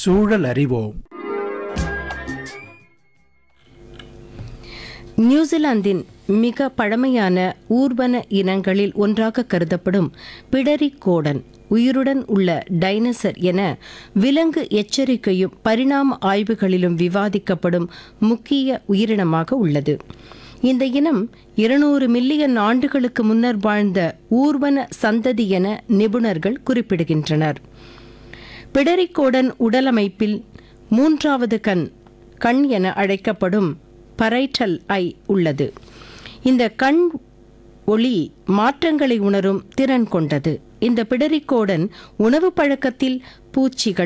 சூழல் அறிவோம் நியூசிலாந்தின் மிக பழமையான ஊர்வன இனங்களில் ஒன்றாக கருதப்படும் பிடரி கோடன் உயிருடன் உள்ள டைனசர் என விலங்கு எச்சரிக்கையும் பரிணாம ஆய்வுகளிலும் விவாதிக்கப்படும் முக்கிய உயிரினமாக உள்ளது இந்த இனம் இருநூறு மில்லியன் ஆண்டுகளுக்கு முன்னர் வாழ்ந்த ஊர்வன சந்ததி என நிபுணர்கள் குறிப்பிடுகின்றனர் பிடரிக்கோடன் உடலமைப்பில் மூன்றாவது கண் கண் என அழைக்கப்படும் பரைட்டல் ஐ உள்ளது இந்த கண் ஒளி மாற்றங்களை உணரும் திறன் கொண்டது இந்த பிடரிக்கோடன் உணவு பழக்கத்தில் பூச்சிகள்